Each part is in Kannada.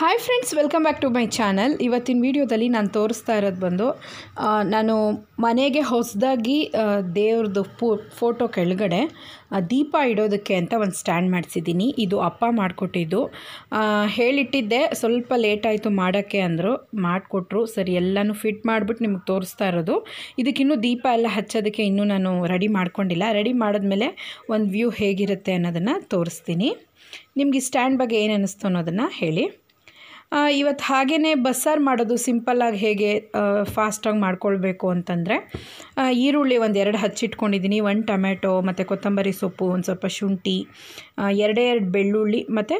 hi friends welcome back to my channel ಇವತ್ತಿನ ವಿಡಿಯೋದಲ್ಲಿ ನಾನು ತೋರಿಸ್ತಾ ಇರೋದು ಬಂದು ಆ, ನಾನು ಮನೆಗೆ ಹೊಸದಾಗಿ ದೇವ್ರದ್ದು ಪೂ ಫೋಟೋ ಕೆಳಗಡೆ ಆ, ದೀಪ ಇಡೋದಕ್ಕೆ ಅಂತ ಒಂದು ಸ್ಟ್ಯಾಂಡ್ ಮಾಡಿಸಿದ್ದೀನಿ ಇದು ಅಪ್ಪ ಮಾಡಿಕೊಟ್ಟಿದ್ದು ಹೇಳಿಟ್ಟಿದ್ದೆ ಸ್ವಲ್ಪ ಲೇಟ್ ಆಯಿತು ಮಾಡೋಕ್ಕೆ ಅಂದರು ಮಾಡಿಕೊಟ್ರು ಸರಿ ಎಲ್ಲನೂ ಫಿಟ್ ಮಾಡಿಬಿಟ್ಟು ನಿಮ್ಗೆ ತೋರಿಸ್ತಾ ಇರೋದು ಇದಕ್ಕಿನ್ನೂ ದೀಪ ಎಲ್ಲ ಹಚ್ಚೋದಕ್ಕೆ ಇನ್ನೂ ನಾನು ರೆಡಿ ಮಾಡ್ಕೊಂಡಿಲ್ಲ ರೆಡಿ ಮಾಡಿದ್ಮೇಲೆ ಒಂದು ವ್ಯೂ ಹೇಗಿರುತ್ತೆ ಅನ್ನೋದನ್ನು ತೋರಿಸ್ತೀನಿ ನಿಮ್ಗೆ ಈ ಸ್ಟ್ಯಾಂಡ್ ಬಗ್ಗೆ ಏನು ಅನ್ನಿಸ್ತು ಅನ್ನೋದನ್ನು ಹೇಳಿ ಆ, ಇವತ್ತು ಹಾಗೇ ಬಸ್ಸಾರು ಮಾಡೋದು ಸಿಂಪಲ್ಲಾಗಿ ಹೇಗೆ ಫಾಸ್ಟಾಗಿ ಮಾಡ್ಕೊಳ್ಬೇಕು ಅಂತಂದರೆ ಆ, ಈರುಳ್ಳಿ ಒಂದು ಎರಡು ಹಚ್ಚಿಟ್ಕೊಂಡಿದ್ದೀನಿ ಒಂದು ಟೊಮೆಟೊ ಮತ್ತು ಕೊತ್ತಂಬರಿ ಸೊಪ್ಪು ಒಂದು ಸ್ವಲ್ಪ ಶುಂಠಿ ಆ, ಎರಡೇ ಎರಡು ಬೆಳ್ಳುಳ್ಳಿ ಮತ್ತು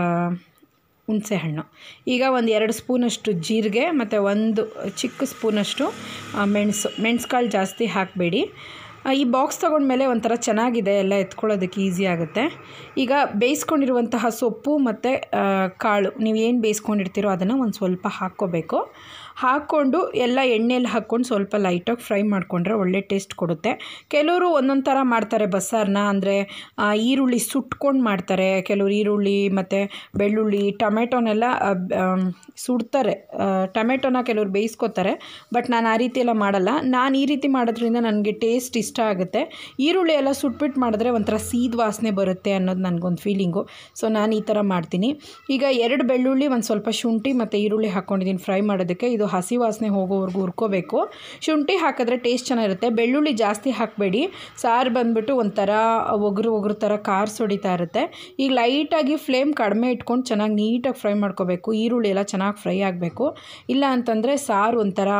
ಹುಣಸೆಹಣ್ಣು ಈಗ ಒಂದು ಎರಡು ಸ್ಪೂನಷ್ಟು ಜೀರಿಗೆ ಮತ್ತು ಒಂದು ಚಿಕ್ಕ ಸ್ಪೂನಷ್ಟು ಆ, ಮೆಣಸು ಮೆಣಸುಕಾಳು ಜಾಸ್ತಿ ಹಾಕಬೇಡಿ ಈ ಬಾಕ್ಸ್ ತೊಗೊಂಡ್ಮೇಲೆ ಒಂಥರ ಚೆನ್ನಾಗಿದೆ ಎಲ್ಲ ಎತ್ಕೊಳ್ಳೋದಕ್ಕೆ ಈಸಿ ಆಗುತ್ತೆ ಈಗ ಬೇಯಿಸ್ಕೊಂಡಿರುವಂತಹ ಸೊಪ್ಪು ಮತ್ತು ಕಾಳು ನೀವು ಏನು ಬೇಯಿಸ್ಕೊಂಡಿರ್ತೀರೋ ಅದನ್ನು ಒಂದು ಸ್ವಲ್ಪ ಹಾಕ್ಕೋಬೇಕು ಹಾಕ್ಕೊಂಡು ಎಲ್ಲ ಎಣ್ಣೆಯಲ್ಲಿ ಹಾಕ್ಕೊಂಡು ಸ್ವಲ್ಪ ಲೈಟಾಗಿ ಫ್ರೈ ಮಾಡಿಕೊಂಡ್ರೆ ಒಳ್ಳೆ ಟೇಸ್ಟ್ ಕೊಡುತ್ತೆ ಕೆಲವರು ಒಂದೊಂದು ಥರ ಮಾಡ್ತಾರೆ ಬಸ್ಸಾರನ್ನ ಅಂದರೆ ಈರುಳ್ಳಿ ಸುಟ್ಕೊಂಡು ಮಾಡ್ತಾರೆ ಕೆಲವರು ಈರುಳ್ಳಿ ಮತ್ತು ಬೆಳ್ಳುಳ್ಳಿ ಟೊಮೆಟೊನೆಲ್ಲ ಆ, ಆಮ್, ಸುಡ್ತಾರೆ ಆ, ಟೊಮೆಟೊನ ಕೆಲವರು ಬೇಯಿಸ್ಕೊತಾರೆ ಬಟ್ ನಾನು ಆ ರೀತಿ ಎಲ್ಲ ಮಾಡಲ್ಲ ನಾನು ಈ ರೀತಿ ಮಾಡೋದ್ರಿಂದ ನನಗೆ ಟೇಸ್ಟ್ ಇಷ್ಟ ಆಗುತ್ತೆ ಈರುಳ್ಳಿ ಎಲ್ಲ ಸುಟ್ಬಿಟ್ಟು ಮಾಡಿದ್ರೆ ಒಂಥರ ಸೀದ್ ವಾಸನೆ ಬರುತ್ತೆ ಅನ್ನೋದು ನನಗೊಂದು ಫೀಲಿಂಗು ಸೊ ನಾನು ಈ ಥರ ಮಾಡ್ತೀನಿ ಈಗ ಎರಡು ಬೆಳ್ಳುಳ್ಳಿ ಒಂದು ಸ್ವಲ್ಪ ಶುಂಠಿ ಮತ್ತು ಈರುಳ್ಳಿ ಹಾಕ್ಕೊಂಡಿದ್ದೀನಿ ಫ್ರೈ ಮಾಡೋದಕ್ಕೆ ಇದು ಹಸಿ ವಾಸನೆ ಹೋಗೋವರೆಗೂ ಹುರ್ಕೋಬೇಕು ಶುಂಠಿ ಹಾಕಿದ್ರೆ ಟೇಸ್ಟ್ ಚೆನ್ನಾಗಿರುತ್ತೆ ಬೆಳ್ಳುಳ್ಳಿ ಜಾಸ್ತಿ ಹಾಕಬೇಡಿ ಸಾರು ಬಂದ್ಬಿಟ್ಟು ಒಂಥರ ಒಗ್ರು ಒಗ್ರು ಥರ ಕಾರ್ ಹೊಡಿತಾ ಇರುತ್ತೆ ಈಗ ಲೈಟಾಗಿ ಫ್ಲೇಮ್ ಕಡಿಮೆ ಇಟ್ಕೊಂಡು ಚೆನ್ನಾಗಿ ನೀಟಾಗಿ ಫ್ರೈ ಮಾಡ್ಕೋಬೇಕು ಈರುಳ್ಳಿ ಎಲ್ಲ ಚೆನ್ನಾಗಿ ಫ್ರೈ ಆಗಬೇಕು ಇಲ್ಲ ಅಂತಂದರೆ ಸಾರು ಒಂಥರ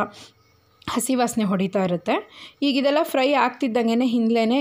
ಹಸಿ ವಾಸನೆ ಹೊಡಿತಾ ಇರುತ್ತೆ ಈಗ ಇದೆಲ್ಲ ಫ್ರೈ ಆಗ್ತಿದ್ದಂಗೆ ಹಿಂದ್ಲೇ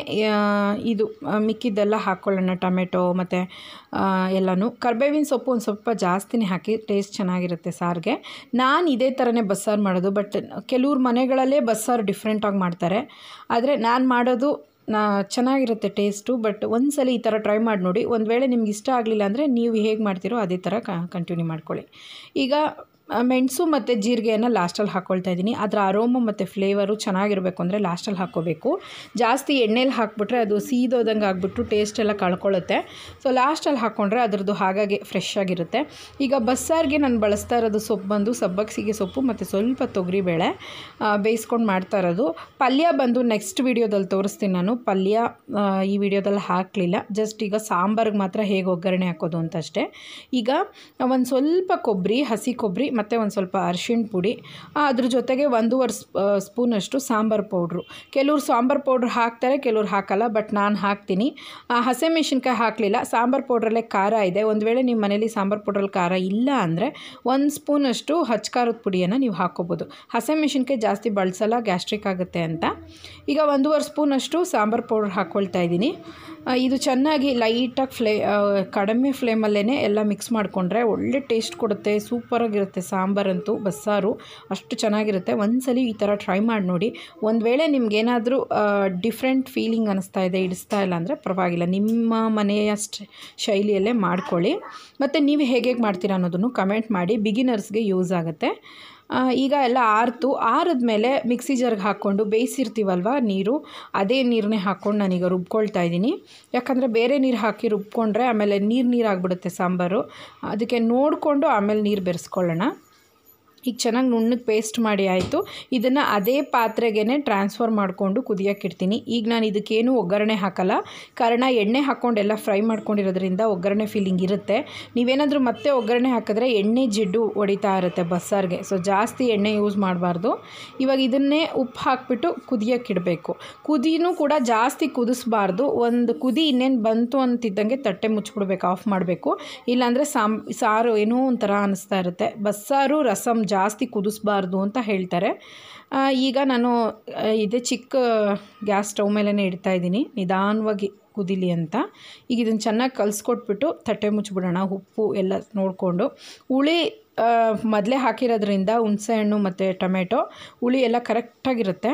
ಇದು ಆ, ಮಿಕ್ಕಿದ್ದೆಲ್ಲ ಹಾಕ್ಕೊಳ್ಳೋಣ ಟೊಮೆಟೊ ಮತ್ತು ಎಲ್ಲನೂ ಕರ್ಬೇವಿನ ಸೊಪ್ಪು ಒಂದು ಸ್ವಲ್ಪ ಜಾಸ್ತಿನೇ ಹಾಕಿ ಟೇಸ್ಟ್ ಚೆನ್ನಾಗಿರುತ್ತೆ ಸಾರಿಗೆ ನಾನು ಇದೇ ಥರನೇ ಬಸ್ಸಾರು ಮಾಡೋದು ಬಟ್ ಕೆಲವ್ರ ಮನೆಗಳಲ್ಲೇ ಬಸ್ಸಾರು ಡಿಫ್ರೆಂಟಾಗಿ ಮಾಡ್ತಾರೆ ಆದರೆ ನಾನು ಮಾಡೋದು ನಾ ಚೆನ್ನಾಗಿರುತ್ತೆ ಟೇಸ್ಟು ಬಟ್ ಒಂದ್ಸಲ ಈ ಥರ ಟ್ರೈ ಮಾಡಿ ನೋಡಿ ಒಂದು ವೇಳೆ ನಿಮ್ಗೆ ಇಷ್ಟ ಆಗಲಿಲ್ಲ ಅಂದರೆ ನೀವು ಹೇಗೆ ಮಾಡ್ತೀರೋ ಅದೇ ಥರ ಕಂಟಿನ್ಯೂ ಮಾಡ್ಕೊಳ್ಳಿ ಈಗ ಆ, ಮೆಣಸು ಮತ್ತು ಜೀರಿಗೆಯನ್ನು ಲಾಸ್ಟಲ್ಲಿ ಹಾಕ್ಕೊಳ್ತಾ ಇದ್ದೀನಿ ಅದರ ಅರೋಮ ಮತ್ತು ಫ್ಲೇವರು ಚೆನ್ನಾಗಿರಬೇಕು ಅಂದರೆ ಲಾಸ್ಟಲ್ಲಿ ಹಾಕ್ಕೋಬೇಕು ಜಾಸ್ತಿ ಎಣ್ಣೆಲಿ ಹಾಕ್ಬಿಟ್ರೆ ಅದು ಸೀದೋದಂಗೆ ಆಗಿಬಿಟ್ಟು ಟೇಸ್ಟ್ ಎಲ್ಲ ಕಳ್ಕೊಳ್ಳುತ್ತೆ ಸೊ ಲಾಸ್ಟಲ್ಲಿ ಹಾಕ್ಕೊಂಡ್ರೆ ಅದ್ರದ್ದು ಹಾಗಾಗಿ ಫ್ರೆಶ್ ಆಗಿರುತ್ತೆ ಈಗ ಬಸ್ಸಾರಿಗೆ ನಾನು ಬಳಸ್ತಾ ಇರೋದು ಸೊಪ್ಪು ಬಂದು ಸಬ್ಬಕ್ಸಿಗೆ ಸೊಪ್ಪು ಮತ್ತು ಸ್ವಲ್ಪ ತೊಗರಿಬೇಳೆ ಬೇಯಿಸ್ಕೊಂಡು ಮಾಡ್ತಾ ಇರೋದು ಪಲ್ಯ ಬಂದು ನೆಕ್ಸ್ಟ್ ವೀಡಿಯೋದಲ್ಲಿ ತೋರಿಸ್ತೀನಿ ನಾನು ಪಲ್ಯ ಆ, ಈ ವಿಡಿಯೋದಲ್ಲಿ ಹಾಕಲಿಲ್ಲ ಜಸ್ಟ್ ಈಗ ಸಾಂಬಾರಿಗೆ ಮಾತ್ರ ಹೇಗೆ ಒಗ್ಗರಣೆ ಹಾಕೋದು ಅಂತ ಅಷ್ಟೇ ಈಗ ಒಂದು ಸ್ವಲ್ಪ ಕೊಬ್ಬರಿ ಹಸಿ ಕೊಬ್ಬರಿ ಮತ್ತು ಒಂದು ಸ್ವಲ್ಪ ಅರಿಶಿಣ ಪುಡಿ ಆ, ಅದ್ರ ಜೊತೆಗೆ ಒಂದೂವರೆ ಸ್ಪ್ ಸ್ಪೂನಷ್ಟು ಸಾಂಬಾರು ಪೌಡ್ರು ಕೆಲವ್ರು ಸಾಂಬಾರು ಪೌಡ್ರ್ ಹಾಕ್ತಾರೆ ಕೆಲವ್ರು ಹಾಕಲ್ಲ ಬಟ್ ನಾನು ಹಾಕ್ತೀನಿ ಆ, ಹಸಿಮೆಣ್ಸಿನ್ಕಾಯಿ ಹಾಕಲಿಲ್ಲ ಸಾಂಬಾರು ಪೌಡ್ರಲ್ಲೇ ಖಾರ ಇದೆ ಒಂದು ವೇಳೆ ನಿಮ್ಮ ಮನೇಲಿ ಸಾಂಬಾರು ಪೌಡ್ರಲ್ಲಿ ಖಾರ ಇಲ್ಲ ಅಂದರೆ ಒಂದು ಸ್ಪೂನಷ್ಟು ಹಚ್ಕಾರದ ಪುಡಿಯನ್ನು ನೀವು ಹಾಕ್ಕೋಬೋದು ಹಸಿಮೆಣ್ಸಿನ್ಕಾಯಿ ಜಾಸ್ತಿ ಬಳಸಲ್ಲ ಗ್ಯಾಸ್ಟ್ರಿಕ್ ಆಗುತ್ತೆ ಅಂತ ಈಗ ಒಂದೂವರೆ ಸ್ಪೂನಷ್ಟು ಸಾಂಬಾರು ಪೌಡ್ರ್ ಹಾಕ್ಕೊಳ್ತಾ ಇದ್ದೀನಿ ಆ, ಇದು ಚೆನ್ನಾಗಿ ಲೈಟಾಗಿ ಫ್ಲೇ ಆ, ಕಡಿಮೆ ಫ್ಲೇಮಲ್ಲೇ ಎಲ್ಲ ಮಿಕ್ಸ್ ಮಾಡಿಕೊಂಡ್ರೆ ಒಳ್ಳೆ ಟೇಸ್ಟ್ ಕೊಡುತ್ತೆ ಸೂಪರಾಗಿರುತ್ತೆ ಸಾಂಬಾರಂತೂ ಬಸ್ಸಾರು ಅಷ್ಟು ಚೆನ್ನಾಗಿರುತ್ತೆ ಒಂದ್ಸಲಿ ಈ ಥರ ಟ್ರೈ ಮಾಡಿ ನೋಡಿ ಒಂದು ವೇಳೆ ನಿಮ್ಗೇನಾದರೂ ಡಿಫ್ರೆಂಟ್ ಫೀಲಿಂಗ್ ಅನ್ನಿಸ್ತಾ ಇದೆ ಇಡಿಸ್ತಾ ಇಲ್ಲ ಅಂದರೆ ಪರವಾಗಿಲ್ಲ ನಿಮ್ಮ ಮನೆಯ ಸ್ಟ್- ಶೈಲಿಯಲ್ಲೇ ಮಾಡ್ಕೊಳ್ಳಿ ಮತ್ತು ನೀವು ಹೇಗೆ ಹೇಗೆ ಮಾಡ್ತೀರಾ ಅನ್ನೋದನ್ನು ಕಮೆಂಟ್ ಮಾಡಿ ಬಿಗಿನರ್ಸ್ಗೆ ಯೂಸ್ ಆಗುತ್ತೆ ಆ, ಈಗ ಎಲ್ಲ ಆರ್ತು ಆರಿದ್ಮೇಲೆ ಮಿಕ್ಸಿ ಜಾರ್ಗೆ ಹಾಕ್ಕೊಂಡು ಬೇಯಿಸಿರ್ತೀವಲ್ವ ನೀರು ಅದೇ ನೀರನ್ನೇ ಹಾಕ್ಕೊಂಡು ನಾನೀಗ ರುಬ್ಕೊಳ್ತಾ ಇದ್ದೀನಿ ಯಾಕಂದರೆ ಬೇರೆ ನೀರು ಹಾಕಿ ರುಬ್ಕೊಂಡ್ರೆ ಆಮೇಲೆ ನೀರು ನೀರು ಆಗಿಬಿಡುತ್ತೆ ಸಾಂಬಾರು ಅದಕ್ಕೆ ನೋಡಿಕೊಂಡು ಆಮೇಲೆ ನೀರು ಬೆರೆಸ್ಕೊಳ್ಳೋಣ ಈಗ ಚೆನ್ನಾಗಿ ನುಣ್ಣಗೆ ಪೇಸ್ಟ್ ಮಾಡಿ ಆಯಿತು ಇದನ್ನು ಅದೇ ಪಾತ್ರೆಗೇ ಟ್ರಾನ್ಸ್ಫರ್ ಮಾಡಿಕೊಂಡು ಕುದಿಯೋಕ್ಕಿಡ್ತೀನಿ ಈಗ ನಾನು ಇದಕ್ಕೇನು ಒಗ್ಗರಣೆ ಹಾಕಲ್ಲ ಕಾರಣ ಎಣ್ಣೆ ಹಾಕ್ಕೊಂಡೆಲ್ಲ ಫ್ರೈ ಮಾಡ್ಕೊಂಡಿರೋದ್ರಿಂದ ಒಗ್ಗರಣೆ ಫೀಲಿಂಗ್ ಇರುತ್ತೆ ನೀವೇನಾದರೂ ಮತ್ತೆ ಒಗ್ಗರಣೆ ಹಾಕಿದ್ರೆ ಎಣ್ಣೆ ಜಿಡ್ಡು ಹೊಡಿತಾ ಇರುತ್ತೆ ಬಸ್ಸಾರಿಗೆ ಸೊ ಜಾಸ್ತಿ ಎಣ್ಣೆ ಯೂಸ್ ಮಾಡಬಾರ್ದು ಇವಾಗ ಇದನ್ನೇ ಉಪ್ಪು ಹಾಕ್ಬಿಟ್ಟು ಕುದಿಯೋಕ್ಕಿಡಬೇಕು ಕುದಿನೂ ಕೂಡ ಜಾಸ್ತಿ ಕುದಿಸ್ಬಾರ್ದು ಒಂದು ಕುದಿ ಇನ್ನೇನು ಬಂತು ಅಂತಿದ್ದಂಗೆ ತಟ್ಟೆ ಮುಚ್ಚಿಬಿಡ್ಬೇಕು ಆಫ್ ಮಾಡಬೇಕು ಇಲ್ಲಾಂದರೆ ಸಾಮ್ ಸಾರು ಏನೋ ಒಂಥರ ಅನ್ನಿಸ್ತಾ ಇರುತ್ತೆ ಬಸ್ಸಾರು ರಸಮ್ ಜಾಸ್ತಿ ಕುದಿಸ್ಬಾರ್ದು ಅಂತ ಹೇಳ್ತಾರೆ ಆ, ಈಗ ನಾನು ಆ, ಇದೇ ಚಿಕ್ಕ ಗ್ಯಾಸ್ ಸ್ಟವ್ ಮೇಲೇ ಇಡ್ತಾ ಇದ್ದೀನಿ ನಿಧಾನವಾಗಿ ಕುದಿಲಿ ಅಂತ ಈಗ ಇದನ್ನು ಚೆನ್ನಾಗಿ ಕಲಿಸ್ಕೊಟ್ಬಿಟ್ಟು ತಟ್ಟೆ ಮುಚ್ಚಿಬಿಡೋಣ ಉಪ್ಪು ಎಲ್ಲ ನೋಡಿಕೊಂಡು ಹುಳಿ ಮೊದಲೇ ಹಾಕಿರೋದ್ರಿಂದ ಹುಣಸೆಹಣ್ಣು ಮತ್ತು ಟೊಮೆಟೊ ಹುಳಿ ಎಲ್ಲ ಕರೆಕ್ಟಾಗಿರುತ್ತೆ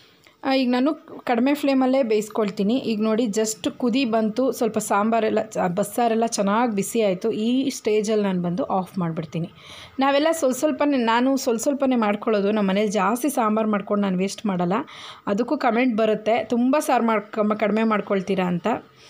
ಆ, ಈಗ ನಾನು ಕಡಿಮೆ ಫ್ಲೇಮಲ್ಲೇ ಬೇಯಿಸ್ಕೊಳ್ತೀನಿ ಈಗ ನೋಡಿ ಜಸ್ಟ್ ಕುದಿ ಬಂತು ಸ್ವಲ್ಪ ಸಾಂಬಾರೆಲ್ಲ ಚ- ಬಸ್ಸಾರೆಲ್ಲ ಚೆನ್ನಾಗಿ ಬಿಸಿ ಆಯಿತು ಈ ಸ್ಟೇಜಲ್ಲಿ ನಾನು ಬಂದು ಆಫ್ ಮಾಡಿಬಿಡ್ತೀನಿ ನಾವೆಲ್ಲ ಸ್ವಲ್ಪ ಸ್ವಲ್ಪನೇ ನಾನು ಸ್ವಲ್ಪ ಸ್ವಲ್ಪನೇ ಮಾಡ್ಕೊಳ್ಳೋದು ನಮ್ಮ ಮನೇಲಿ ಜಾಸ್ತಿ ಸಾಂಬಾರು ಮಾಡ್ಕೊಂಡು ನಾನು ವೇಸ್ಟ್ ಮಾಡಲ್ಲ ಅದಕ್ಕೂ ಕಮೆಂಟ್ ಬರುತ್ತೆ ತುಂಬ ಸಾರು ಮಾಡ್ಕ ಕಡಿಮೆ ಮಾಡ್ಕೊಳ್ತೀರಾ ಅಂತ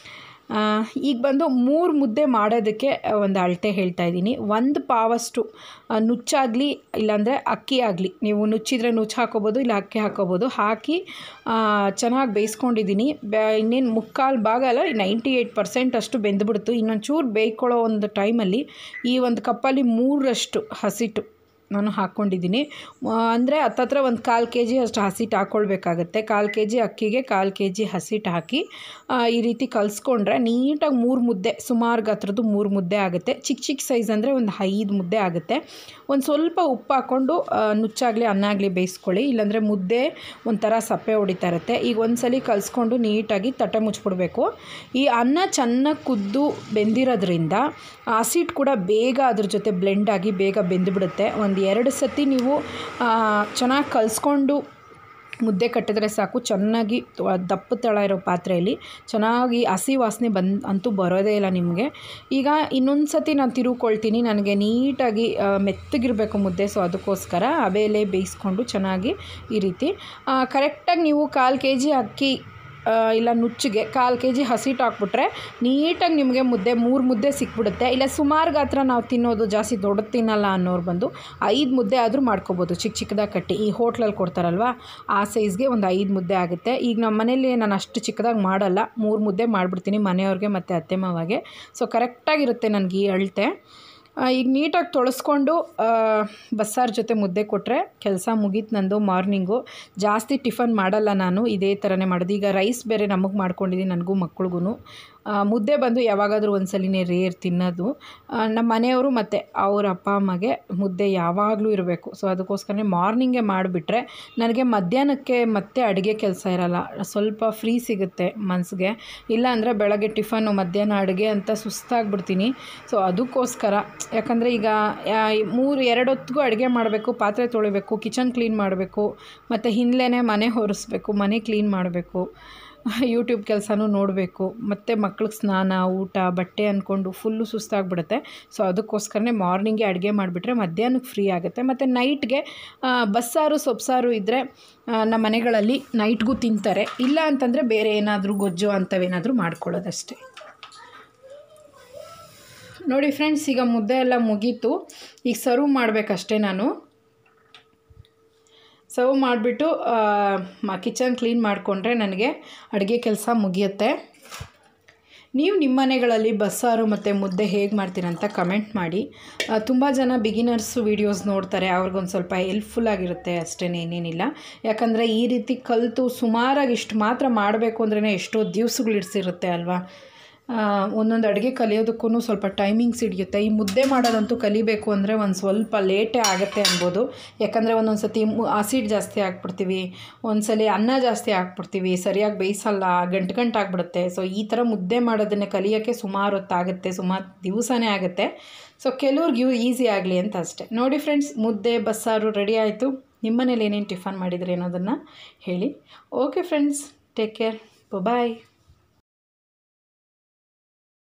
ಆ, ಈಗ ಬಂದು ಮೂರು ಮುದ್ದೆ ಮಾಡೋದಕ್ಕೆ ಒಂದು ಅಳತೆ ಹೇಳ್ತಾ ಇದ್ದೀನಿ ಒಂದು ಪಾವಷ್ಟು ಆ, ನುಚ್ಚಾಗಲಿ ಇಲ್ಲಾಂದರೆ ಅಕ್ಕಿ ಆಗಲಿ ನೀವು ನುಚ್ಚಿದ್ರೆ ನುಚ್ಚು ಹಾಕೋಬೋದು ಇಲ್ಲ ಅಕ್ಕಿ ಹಾಕೋಬೋದು ಹಾಕಿ ಚೆನ್ನಾಗಿ ಬೇಯಿಸ್ಕೊಂಡಿದ್ದೀನಿ ಬೆ ಇನ್ನೇನು ಮುಕ್ಕಾಲು ಭಾಗ ಅಲ್ಲ ನೈಂಟಿ ಏಯ್ಟ್ ಪರ್ಸೆಂಟ್ ಅಷ್ಟು ಬೆಂದ್ಬಿಡ್ತು ಇನ್ನೊಂದು ಚೂರು ಬೇಯ್ಕೊಳ್ಳೋ ಒಂದು ಟೈಮಲ್ಲಿ ಈ ಒಂದು ಕಪ್ಪಲ್ಲಿ ಮೂರರಷ್ಟು ಹಸಿಟ್ಟು ನಾನು ಹಾಕ್ಕೊಂಡಿದ್ದೀನಿ ಅಂದರೆ ಹತ್ತತ್ರ ಒಂದು ಕಾಲು ಕೆ ಜಿ ಅಷ್ಟು ಹಸಿಟ್ಟು ಹಾಕ್ಕೊಳ್ಬೇಕಾಗತ್ತೆ ಕಾಲು ಕೆ ಜಿ ಅಕ್ಕಿಗೆ ಕಾಲು ಕೆ ಜಿ ಹಸಿಟ್ಟು ಹಾಕಿ ಆ, ಈ ರೀತಿ ಕಲಿಸ್ಕೊಂಡ್ರೆ ನೀಟಾಗಿ ಮೂರು ಮುದ್ದೆ ಸುಮಾರು ಗಾತ್ರದ್ದು ಮೂರು ಮುದ್ದೆ ಆಗುತ್ತೆ ಚಿಕ್ಕ ಚಿಕ್ಕ ಸೈಜ್ ಅಂದರೆ ಒಂದು ಐದು ಮುದ್ದೆ ಆಗುತ್ತೆ ಒಂದು ಸ್ವಲ್ಪ ಉಪ್ಪು ಹಾಕ್ಕೊಂಡು ಆ, ನುಚ್ಚಾಗಲಿ ಅನ್ನ ಆಗಲಿ ಬೇಯಿಸ್ಕೊಳ್ಳಿ ಇಲ್ಲಾಂದರೆ ಮುದ್ದೆ ಒಂಥರ ಸಪ್ಪೆ ಹೊಡಿತಾ ಇರುತ್ತೆ ಈಗ ಒಂದ್ಸಲಿ ಕಲಿಸ್ಕೊಂಡು ನೀಟಾಗಿ ತಟ್ಟೆ ಮುಚ್ಚಿಬಿಡ್ಬೇಕು ಈ ಅನ್ನ ಚೆನ್ನಾಗಿ ಕುದ್ದು ಬೆಂದಿರೋದ್ರಿಂದ ಹಸಿಟ್ಟು ಕೂಡ ಬೇಗ ಅದ್ರ ಜೊತೆ ಬ್ಲೆಂಡ್ ಆಗಿ ಬೇಗ ಬೆಂದುಬಿಡುತ್ತೆ ಒಂದು ಎರಡು ಸತಿ ನೀವು ಚೆನ್ನಾಗಿ ಕಲಿಸ್ಕೊಂಡು ಮುದ್ದೆ ಕಟ್ಟಿದ್ರೆ ಸಾಕು ಚೆನ್ನಾಗಿ ತ- ದಪ್ಪ ತಳ ಇರೋ ಪಾತ್ರೆಯಲ್ಲಿ ಚೆನ್ನಾಗಿ ಹಸಿ ವಾಸನೆ ಬಂದು ಅಂತೂ ಬರೋದೇ ಇಲ್ಲ ನಿಮಗೆ ಈಗ ಇನ್ನೊಂದು ಸತಿ ನಾನು ತಿರುವ್ಕೊಳ್ತೀನಿ ನನಗೆ ನೀಟಾಗಿ ಆ, ಮೆತ್ತಗಿರಬೇಕು ಮುದ್ದೆ ಸೊ ಅದಕ್ಕೋಸ್ಕರ ಅಬೇಲೆ ಬೇಯಿಸ್ಕೊಂಡು ಚೆನ್ನಾಗಿ ಈ ರೀತಿ ಕರೆಕ್ಟಾಗಿ ನೀವು ಕಾಲು ಕೆ ಜಿ ಅಕ್ಕಿ ಆ, ಇಲ್ಲ ನುಚ್ಚಿಗೆ ಕಾಲು ಕೆ ಜಿ ಹಸಿಟ್ಟು ಹಾಕ್ಬಿಟ್ರೆ ನೀಟಾಗಿ ನಿಮಗೆ ಮುದ್ದೆ ಮೂರು ಮುದ್ದೆ ಸಿಕ್ಬಿಡುತ್ತೆ ಇಲ್ಲ ಸುಮಾರು ಗಾತ್ರ ನಾವು ತಿನ್ನೋದು ಜಾಸ್ತಿ ದೊಡ್ಡದು ತಿನ್ನಲ್ಲ ಅನ್ನೋರು ಬಂದು ಐದು ಮುದ್ದೆ ಆದರೂ ಮಾಡ್ಕೋಬೋದು ಚಿಕ್ಕ ಚಿಕ್ಕದಾಗಿ ಕಟ್ಟಿ ಈ ಹೋಟ್ಲಲ್ಲಿ ಕೊಡ್ತಾರಲ್ವ ಆ ಸೈಜ್ಗೆ ಒಂದು ಐದು ಮುದ್ದೆ ಆಗುತ್ತೆ ಈಗ ನಮ್ಮ ಮನೇಲಿ ನಾನು ಅಷ್ಟು ಚಿಕ್ಕದಾಗಿ ಮಾಡಲ್ಲ ಮೂರು ಮುದ್ದೆ ಮಾಡಿಬಿಡ್ತೀನಿ ಮನೆಯವ್ರಿಗೆ ಮತ್ತು ಅತ್ತೆ ಮಾವಾಗೆ ಸೊ ಕರೆಕ್ಟಾಗಿರುತ್ತೆ ನನಗೆ ಈ ಅಳತೆ ಆ, ಈಗ ನೀಟಾಗಿ ತೊಳಸ್ಕೊಂಡು ಆ, ಬಸ್ಸಾರು ಜೊತೆ ಮುದ್ದೆ ಕೊಟ್ಟರೆ ಕೆಲಸ ಮುಗೀತು ನಂದು ಮಾರ್ನಿಂಗು ಜಾಸ್ತಿ ಟಿಫನ್ ಮಾಡಲ್ಲ ನಾನು ಇದೇ ಥರನೇ ಮಾಡೋದು ಈಗ ರೈಸ್ ಬೇರೆ ನಮಗೆ ಮಾಡ್ಕೊಂಡಿದ್ದೀನಿ ನನಗೂ ಮಕ್ಳಿಗೂ ಮುದ್ದೆ ಬಂದು ಯಾವಾಗಾದರೂ ಒಂದ್ಸಲಿನೇ ರೇರ್ ತಿನ್ನೋದು ಆ, ನಮ್ಮ ಮನೆಯವರು ಮತ್ತು ಅವ್ರ ಅಪ್ಪ ಅಮ್ಮಗೆ ಮುದ್ದೆ ಯಾವಾಗಲೂ ಇರಬೇಕು ಸೊ ಅದಕ್ಕೋಸ್ಕರನೇ ಮಾರ್ನಿಂಗೇ ಮಾಡಿಬಿಟ್ರೆ ನನಗೆ ಮಧ್ಯಾಹ್ನಕ್ಕೆ ಮತ್ತೆ ಅಡುಗೆ ಕೆಲಸ ಇರಲ್ಲ ಸ್ವಲ್ಪ ಫ್ರೀ ಸಿಗುತ್ತೆ ಮನಸ್ಸಿಗೆ ಇಲ್ಲಾಂದರೆ ಬೆಳಗ್ಗೆ ಟಿಫನ್ನು ಮಧ್ಯಾಹ್ನ ಅಡುಗೆ ಅಂತ ಸುಸ್ತಾಗ್ಬಿಡ್ತೀನಿ ಸೊ ಅದಕ್ಕೋಸ್ಕರ ಯಾಕಂದರೆ ಈಗ ಯಾ- ಈ ಮೂರು ಎರಡು ಹೊತ್ತಿಗೂ ಅಡುಗೆ ಮಾಡಬೇಕು ಪಾತ್ರೆ ತೊಳಿಬೇಕು ಕಿಚನ್ ಕ್ಲೀನ್ ಮಾಡಬೇಕು ಮತ್ತು ಹಿಂದ್ಲೇ ಮನೆ ಒರೆಸ್ಬೇಕು ಮನೆ ಕ್ಲೀನ್ ಮಾಡಬೇಕು ಯೂಟ್ಯೂಬ್ ಕೆಲಸನೂ ನೋಡಬೇಕು ಮತ್ತು ಮಕ್ಳಿಗೆ ಸ್ನಾನ ಊಟ ಬಟ್ಟೆ ಅಂದ್ಕೊಂಡು ಫುಲ್ಲು ಸುಸ್ತಾಗ್ಬಿಡುತ್ತೆ ಸೊ ಅದಕ್ಕೋಸ್ಕರನೇ ಮಾರ್ನಿಂಗೆ ಅಡುಗೆ ಮಾಡಿಬಿಟ್ರೆ ಮಧ್ಯಾಹ್ನಕ್ಕೆ ಫ್ರೀ ಆಗುತ್ತೆ ಮತ್ತು ನೈಟ್ಗೆ ಬಸ್ಸಾರು ಸೊಪ್ಸಾರು ಇದ್ದರೆ ನಮ್ಮ ಮನೆಗಳಲ್ಲಿ ನೈಟ್ಗೂ ತಿಂತಾರೆ ಇಲ್ಲ ಅಂತಂದರೆ ಬೇರೆ ಏನಾದರೂ ಗೊಜ್ಜು ಅಂಥವೇನಾದರೂ ಮಾಡ್ಕೊಳ್ಳೋದಷ್ಟೇ ನೋಡಿ ಫ್ರೆಂಡ್ಸ್ ಈಗ ಮುದ್ದೆ ಎಲ್ಲ ಮುಗೀತು ಈಗ ಸರ್ವ್ ಮಾಡಬೇಕಷ್ಟೇ ನಾನು ಸರ್ವ್ ಮಾಡಿಬಿಟ್ಟು ಕಿಚನ್ ಕ್ಲೀನ್ ಮಾಡಿಕೊಂಡ್ರೆ ನನಗೆ ಅಡುಗೆ ಕೆಲಸ ಮುಗಿಯುತ್ತೆ ನೀವು ನಿಮ್ಮ ಮನೆಗಳಲ್ಲಿ ಬಸ್ಸಾರು ಮತ್ತು ಮುದ್ದೆ ಹೇಗೆ ಮಾಡ್ತೀರಂತ ಕಮೆಂಟ್ ಮಾಡಿ ತುಂಬ ಜನ ಬಿಗಿನರ್ಸು ವೀಡಿಯೋಸ್ ನೋಡ್ತಾರೆ ಅವ್ರಿಗೊಂದು ಸ್ವಲ್ಪ ಹೆಲ್ಪ್ಫುಲ್ ಆಗಿರುತ್ತೆ ಅಷ್ಟೇ ಏನೇನಿಲ್ಲ ಯಾಕಂದರೆ ಈ ರೀತಿ ಕಲಿತು ಸುಮಾರಾಗಿ ಇಷ್ಟು ಮಾತ್ರ ಮಾಡಬೇಕು ಅಂದ್ರೇ ಎಷ್ಟೋ ದಿವ್ಸಗಳು ಇಡ್ಸಿರುತ್ತೆ ಅಲ್ವಾ ಒಂದೊಂದು ಅಡುಗೆ ಕಲಿಯೋದಕ್ಕೂ ಸ್ವಲ್ಪ ಟೈಮಿಂಗ್ಸ್ ಹಿಡಿಯುತ್ತೆ ಈ ಮುದ್ದೆ ಮಾಡೋದಂತೂ ಕಲಿಬೇಕು ಅಂದರೆ ಒಂದು ಸ್ವಲ್ಪ ಲೇಟೇ ಆಗುತ್ತೆ ಅನ್ಬೋದು ಯಾಕಂದರೆ ಒಂದೊಂದು ಸತಿ ಆಸಿಡ್ ಜಾಸ್ತಿ ಹಾಕ್ಬಿಡ್ತೀವಿ ಒಂದ್ಸಲಿ ಅನ್ನ ಜಾಸ್ತಿ ಹಾಕ್ಬಿಡ್ತೀವಿ ಸರಿಯಾಗಿ ಬೇಯಿಸಲ್ಲ ಗಂಟು ಗಂಟು ಆಗ್ಬಿಡುತ್ತೆ ಸೊ ಈ ಥರ ಮುದ್ದೆ ಮಾಡೋದನ್ನೇ ಕಲಿಯೋಕ್ಕೆ ಸುಮಾರು ಹೊತ್ತಾಗುತ್ತೆ ಸುಮಾರು ದಿವಸನೇ ಆಗುತ್ತೆ ಸೊ ಕೆಲವ್ರಿಗೆ ಇವು ಈಸಿ ಆಗಲಿ ಅಂತ ಅಷ್ಟೇ ನೋಡಿ ಫ್ರೆಂಡ್ಸ್ ಮುದ್ದೆ ಬಸ್ಸಾರು ರೆಡಿ ಆಯಿತು ನಿಮ್ಮನೇಲಿ ಏನೇನು ಟಿಫನ್ ಮಾಡಿದ್ರಿ ಅನ್ನೋದನ್ನು ಹೇಳಿ ಓಕೆ ಫ್ರೆಂಡ್ಸ್ ಟೇಕ್ ಕೇರ್ ಬಾಯ್